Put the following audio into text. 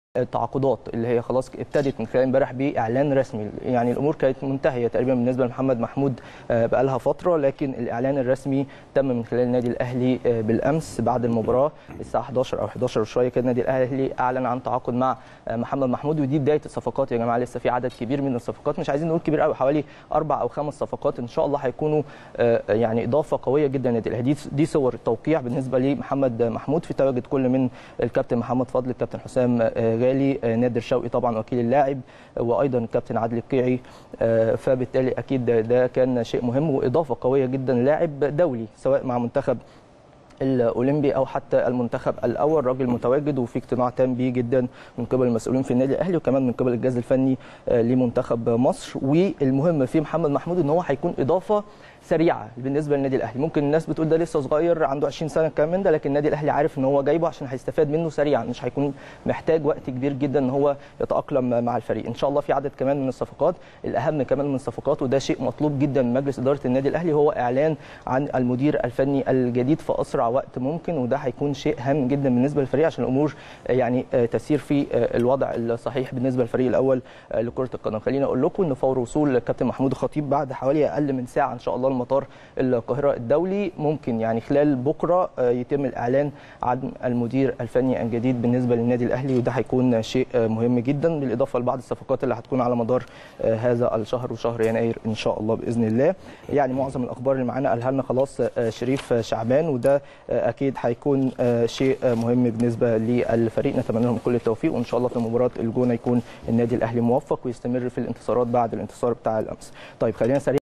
التعاقدات اللي هي خلاص ابتدت من خلال امبارح باعلان رسمي يعني الامور كانت منتهيه تقريبا بالنسبه لمحمد محمود بقى لها فتره لكن الاعلان الرسمي تم من خلال النادي الاهلي بالامس بعد المباراه الساعه 11 او 11 وشويه كده النادي الاهلي اعلن عن تعاقد مع محمد محمود ودي بدايه الصفقات يا جماعه لسه في عدد كبير من الصفقات مش عايزين نقول كبير قوي حوالي اربع او خمس صفقات ان شاء الله هيكونوا يعني اضافه قويه جدا للنادي الاهلي دي صور التوقيع بالنسبه لمحمد محمود في تواجد كل من الكابتن محمد فضل الكابتن حسام غالي نادر شوقي طبعا وكيل اللاعب وايضا الكابتن عادل القيعي فبالتالي اكيد ده كان شيء مهم واضافه قويه جدا لاعب دولي سواء مع منتخب الاولمبي او حتى المنتخب الاول راجل متواجد وفي اقتناع تام بيه جدا من قبل المسؤولين في النادي الاهلي وكمان من قبل الجهاز الفني لمنتخب مصر والمهم في محمد محمود ان هو هيكون اضافه سريعه بالنسبه للنادي الاهلي ممكن الناس بتقول ده لسه صغير عنده 20 سنه الكلام من ده لكن النادي الاهلي عارف ان هو جايبه عشان هيستفاد منه سريعا مش هيكون محتاج وقت كبير جدا ان هو يتاقلم مع الفريق ان شاء الله في عدد كمان من الصفقات الاهم كمان من الصفقات وده شيء مطلوب جدا من مجلس اداره النادي الاهلي هو اعلان عن المدير الفني الجديد في اسرع وقت ممكن وده هيكون شيء هام جدا بالنسبه للفريق عشان الامور يعني تسير في الوضع الصحيح بالنسبه للفريق الاول لكره القدم خليني اقول لكم ان فور وصول الكابتن محمود الخطيب بعد حوالي اقل من ساعه ان شاء الله المطار القاهره الدولي ممكن يعني خلال بكره يتم الاعلان عن المدير الفني الجديد بالنسبه للنادي الاهلي وده هيكون شيء مهم جدا بالاضافه لبعض الصفقات اللي هتكون على مدار هذا الشهر وشهر يناير ان شاء الله باذن الله يعني معظم الاخبار اللي معانا قالها لنا خلاص شريف شعبان وده اكيد هيكون شيء مهم بالنسبه للفريق نتمنى لهم كل التوفيق وان شاء الله في مباراه الجونه يكون النادي الاهلي موفق ويستمر في الانتصارات بعد الانتصار بتاع الامس طيب خلينا سريع